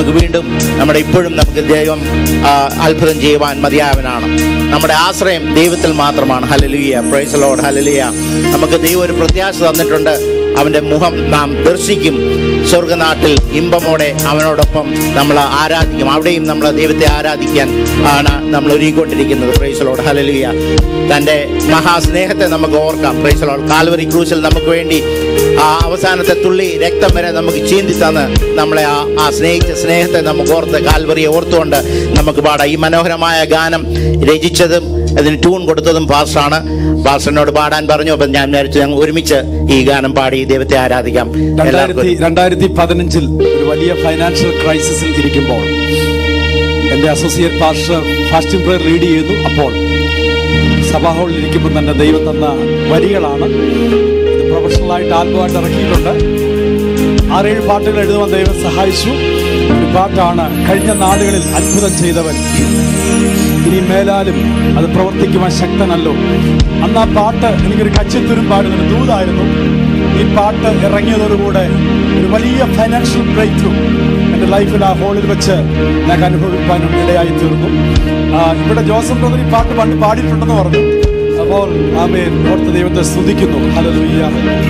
നമുക്ക് വീണ്ടും നമ്മുടെ ഇപ്പോഴും നമുക്ക് ദൈവം ആ, അത്ഭുതം ചെയ്യുവാൻ മതിയായവനാണ് നമ്മുടെ ആശ്രയം ദൈവത്തിൽ മാത്രമാണ് ഹലലിയ പ്രൈസ് ലോഡ് ഹലലിയ നമുക്ക് ദൈവം ഒരു പ്രത്യാശ തന്നിട്ടുണ്ട് അവൻ്റെ മുഖം നാം ദർശിക്കും സ്വർഗനാട്ടിൽ ഇമ്പമോടെ അവനോടൊപ്പം നമ്മൾ ആരാധിക്കും അവിടെയും നമ്മൾ ദൈവത്തെ ആരാധിക്കാൻ ആണ് നമ്മൾ ഒരുങ്ങിക്കൊണ്ടിരിക്കുന്നത് പ്രൈസലോട് ഹലലിയ തൻ്റെ മഹാസ്നേഹത്തെ നമുക്ക് ഓർക്കാം പ്രൈസലോട് കാൽവരി ക്രൂശിൽ നമുക്ക് വേണ്ടി ആ അവസാനത്തെ തുള്ളി രക്തം വരെ നമുക്ക് ചീന്തി തന്ന് നമ്മളെ ആ ആ സ്നേഹിച്ച സ്നേഹത്തെ നമുക്ക് ഓർത്ത് കാൽവറിയെ ഓർത്തുകൊണ്ട് നമുക്ക് പാടാം ഈ മനോഹരമായ ഗാനം രചിച്ചതും അതിന് ട്യൂൺ കൊടുത്തതും പാസ്റ്ററാണ് പാസ്റ്ററിനോട് പാടാൻ പറഞ്ഞു അപ്പം ഞാൻ വിചാരിച്ചു ഞങ്ങൾ ഒരുമിച്ച് ഈ ഗാനം പാടി ദൈവത്തെ ആരാധിക്കാം രണ്ടായിരത്തി എല്ലാവർക്കും രണ്ടായിരത്തി പതിനഞ്ചിൽ ഒരു വലിയ ഫൈനാൻഷ്യൽ ക്രൈസിസിൽ ഇരിക്കുമ്പോൾ എൻ്റെ associate pastor fasting prayer lead ചെയ്യുന്നു അപ്പോൾ സഭാ ഹാളിൽ ഇരിക്കുമ്പോൾ തന്നെ ദൈവം തന്ന വരികളാണ് ഇത് പ്രൊഫഷണലായിട്ട് ആൽബമായിട്ട് ഇറക്കിയിട്ടുണ്ട് ആറേഴ് പാട്ടുകൾ എഴുതുവാൻ ദൈവം സഹായിച്ചു ഒരു പാട്ടാണ് കഴിഞ്ഞ നാളുകളിൽ അത്ഭുതം ചെയ്തവൻ ഇനി മേലാലും അത് പ്രവർത്തിക്കുവാൻ ശക്തനല്ലോ അന്ന് ആ പാട്ട് എനിക്കൊരു കച്ചിത്തുരും പാടുന്നൊരു ദൂതായിരുന്നു ഈ പാട്ട് ഇറങ്ങിയതോടുകൂടെ ഒരു വലിയ ഫൈനാൻഷ്യൽ ബ്രേക്ക് ത്രൂ എൻ്റെ ലൈഫിൽ ആ ഹോളിൽ വെച്ച് ഞാൻ അനുഭവിക്കാനും ഇടയായി തീർന്നു ആ, ഇവിടെ ജോസഫ് ബ്രദർ ഈ പാട്ട് പണ്ട് പാടിയിട്ടുണ്ടെന്ന് പറഞ്ഞു അപ്പോൾ ആമേൻ ഓർത്ത് ദൈവത്തെ സ്തുതിക്കുന്നു ഹല്ലേലൂയ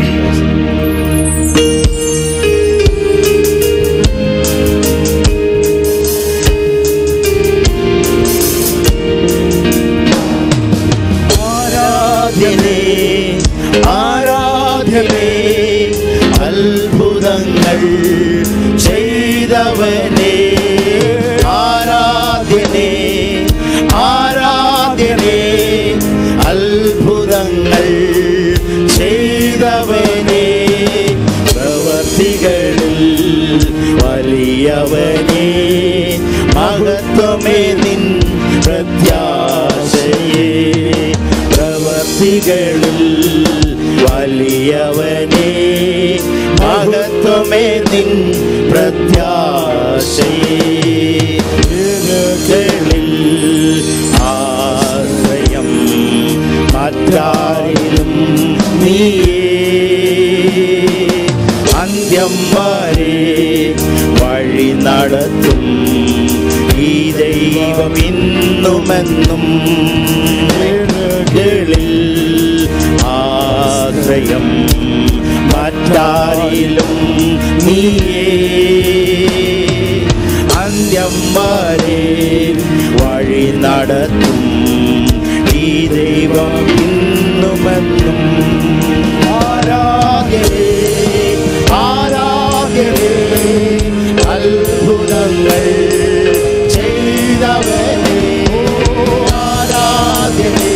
ആരാധ്യനേ ആരാധ്യനേ അത്ഭുതങ്ങൾ ചെയ്തവനേ ആരാധ്യനേ ആരാധ്യനേ അത്ഭുതങ്ങൾ ചെയ്തവനേ പ്രവർത്തികളിൽ വലിയവനേ മഹത്വമേ നിൻ പ്രത്യാശയേ പ്രവർത്തികളിൽ വലിയവനേ മഹത്വമേ നിൻ പ്രത്യാശയിൽ ആശ്രയം മറ്റാരിലും നീയേ അന്ത്യം വരെ വഴി നടത്തും ഈ ദൈവം ഇന്നുമെന്നും വീടുകളിൽ ആശ്രയം മറ്റാരിലും നീയേ അന്ത്യം വരെ വഴി നടത്തും ഈ ദൈവം ഇന്നുമെന്നും ആരാധ്യരേ ആരാധ്യരേ അത്ഭുതങ്ങൾ ചെയ്തവരേ ആരാധ്യരേ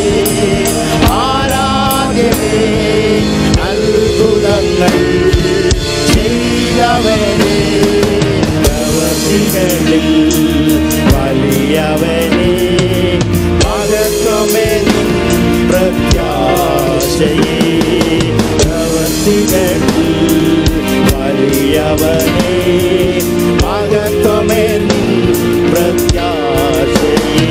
ആരാധ്യരേ അത്ഭുതങ്ങൾ ചെയ്തവരേ പ്രവർത്തികളിൽ വലിയവനേ മഹത്വമേ നിൻ പ്രത്യാശയേ പ്രവർത്തികളിൽ വലിയവനേ മഹത്വമേ നിൻ പ്രത്യാശയേ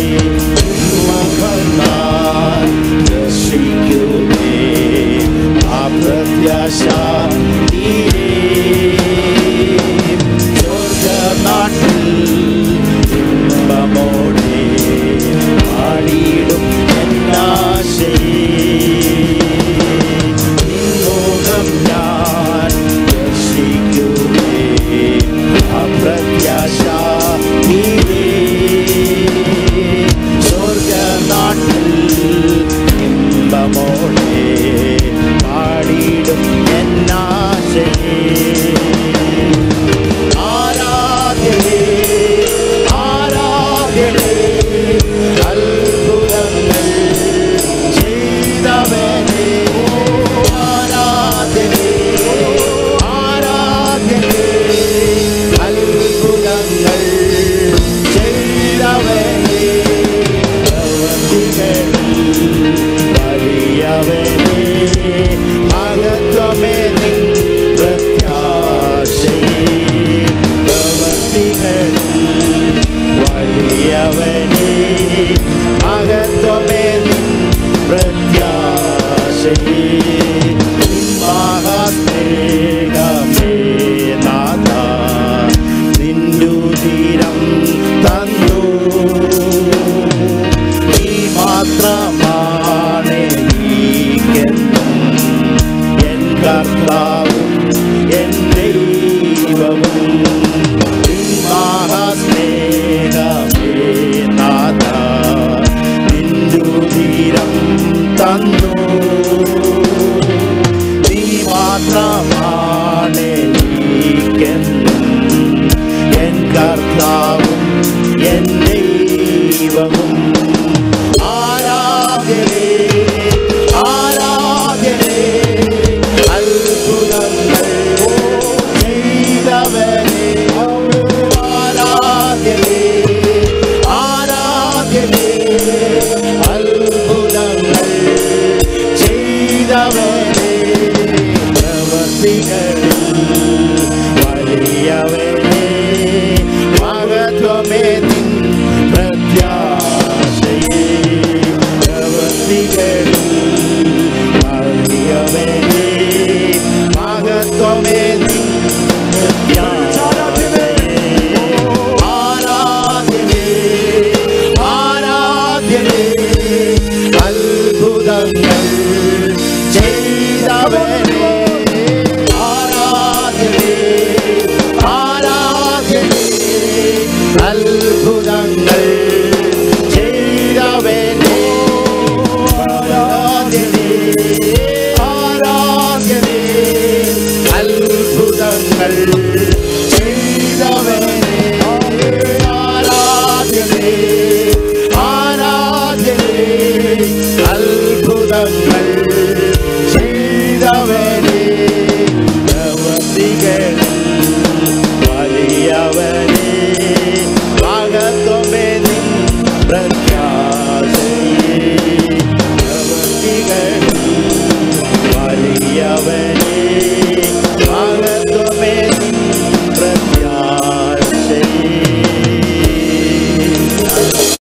മകനാൻ രക്ഷിക്കുമേ ആ പ്രത്യാശ തീരേ സ്വർഗനാട്ടിൽ ഇമ്പമോടെ പാടിയിടും എന്നാശയേ നിൻമുഖം ഞാൻ ദർശിക്കുമേ അപ്രത്യാശ തീരേ സ്വർഗനാട്ടിൽ ഇമ്പമോടെ പാടിയിടും എന്നാശയേ ആരാധ്യനേ ആരാധ്യനേ അത്ഭുതങ്ങൾ ചെയ്തവനേ ആരാധ്യനേ ആരാധ്യനേ അത്ഭുതങ്ങൾ ചെയ്തവനേ പ്രവൃത്തികളിൽ വലിയവനേ മഹത്വമേ നിൻ പ്രത്യാശയേ പ്രവൃത്തികളിൽ വലിയവനേ മഹത്വമേ നിൻ പ്രത്യാശയേ മഹാസ്നേഹമേ നാഥ നിന്നു തന്നു നീ മാത്രമാണ് എനിക്കെന്നും എൻ കർത്താവും എൻ ദൈവവും ആരാധനേ ആരാധനേ അത്ഭുതങ്ങൾ ചെയ്തവനേ ആരാധനേ ആരാധനേ അത്ഭുതങ്ങൾ ചെയ്തവനേ പ്രവർത്തികളിൽ വലിയവനേ മഹത്വമേ നിൻ പ്രത്യാശയേ പ്രവർത്തികളിൽ വലിയവനേ മഹത്വമേ നിൻ പ്രത്യാശയേ ആരാധ്യനേ ആരാധ്യനേ അത്ഭുതങ്ങൾ